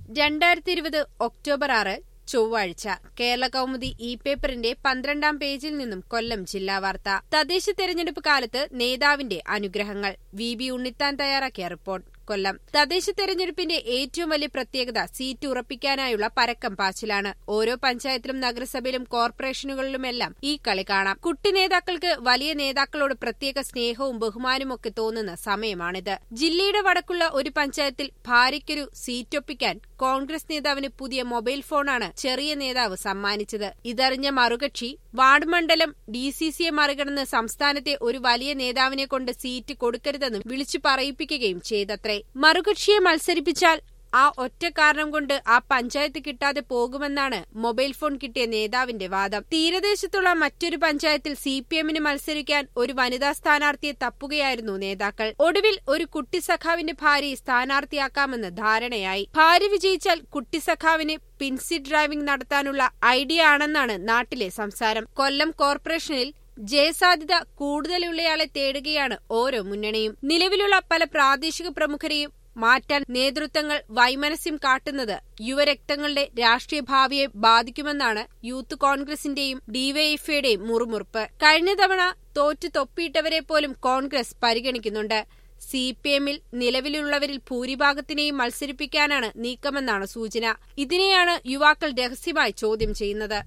രണ്ടായിരത്തി ഇരുപത് ഒക്ടോബർ ആറ് ചൊവ്വാഴ്ച കേരള കൗമുദി ഇ പേപ്പറിന്റെ പന്ത്രണ്ടാം പേജിൽ നിന്നും കൊല്ലം ജില്ലാ വാർത്ത തദ്ദേശ തെരഞ്ഞെടുപ്പ് കാലത്ത് നേതാവിന്റെ അനുഗ്രഹങ്ങൾ വി ബി ഉണ്ണിത്താൻ തയ്യാറാക്കിയ റിപ്പോർട്ട് കൊല്ലം തദ്ദേശ തെരഞ്ഞെടുപ്പിന്റെ ഏറ്റവും വലിയ പ്രത്യേകത സീറ്റ് ഉറപ്പിക്കാനായുള്ള പരക്കം പാച്ചിലാണ് ഓരോ പഞ്ചായത്തിലും നഗരസഭയിലും കോർപ്പറേഷനുകളിലുമെല്ലാം ഈ കളി കാണാം കുട്ടി നേതാക്കൾക്ക് വലിയ നേതാക്കളോട് പ്രത്യേക സ്നേഹവും ബഹുമാനമൊക്കെ തോന്നുന്ന സമയമാണിത് ജില്ലയുടെ വടക്കുള്ള ഒരു പഞ്ചായത്തിൽ ഭാര്യയ്ക്കൊരു സീറ്റൊപ്പിക്കാൻ കോൺഗ്രസ് നേതാവിന് പുതിയ മൊബൈൽ ഫോണാണ് ചെറിയ നേതാവ് സമ്മാനിച്ചത് ഇതറിഞ്ഞ മറുകക്ഷി വാർഡ് മണ്ഡലം ഡി സി സിയെ മറികടന്ന് സംസ്ഥാനത്തെ ഒരു വലിയ നേതാവിനെ കൊണ്ട് സീറ്റ് കൊടുക്കരുതെന്നും വിളിച്ചു പറയിപ്പിക്കുകയും ചെയ്തത്രേ മറുകക്ഷിയെ മത്സരിപ്പിച്ചാൽ ആ ഒറ്റ കാരണം കൊണ്ട് ആ പഞ്ചായത്ത് കിട്ടാതെ പോകുമെന്നാണ് മൊബൈൽ ഫോൺ കിട്ടിയ നേതാവിന്റെ വാദം തീരദേശത്തുള്ള മറ്റൊരു പഞ്ചായത്തിൽ സി പി എമ്മിന് മത്സരിക്കാൻ ഒരു വനിതാ സ്ഥാനാർത്ഥിയെ തപ്പുകയായിരുന്നു നേതാക്കൾ ഒടുവിൽ ഒരു കുട്ടി സഖാവിന്റെ ഭാര്യയെ സ്ഥാനാർത്ഥിയാക്കാമെന്ന് ധാരണയായി ഭാര്യ വിജയിച്ചാൽ കുട്ടി സഖാവിന് പിൻസി ഡ്രൈവിംഗ് നടത്താനുള്ള ഐഡിയ ആണെന്നാണ് നാട്ടിലെ സംസാരം കൊല്ലം കോർപ്പറേഷനിൽ ജയസാധ്യത കൂടുതലുള്ളയാളെ തേടുകയാണ് ഓരോ മുന്നണിയും നിലവിലുള്ള പല പ്രാദേശിക പ്രമുഖരെയും മാറ്റാൻ നേതൃത്വങ്ങൾ വൈമനസ്യം കാട്ടുന്നത് യുവരക്തങ്ങളുടെ രാഷ്ട്രീയ ഭാവിയെ ബാധിക്കുമെന്നാണ് യൂത്ത് കോൺഗ്രസിന്റെയും ഡിവൈഎഫ്ഐയുടെയും മുറുമുറുപ്പ് കഴിഞ്ഞ തവണ തോറ്റു തൊപ്പിയിട്ടവരെ പോലും കോൺഗ്രസ് പരിഗണിക്കുന്നുണ്ട് സി പി എമ്മിൽ നിലവിലുള്ളവരിൽ ഭൂരിഭാഗത്തിനെയും മത്സരിപ്പിക്കാനാണ് നീക്കമെന്നാണ് സൂചന ഇതിനെയാണ് യുവാക്കൾ രഹസ്യമായി ചോദ്യം ചെയ്യുന്നത്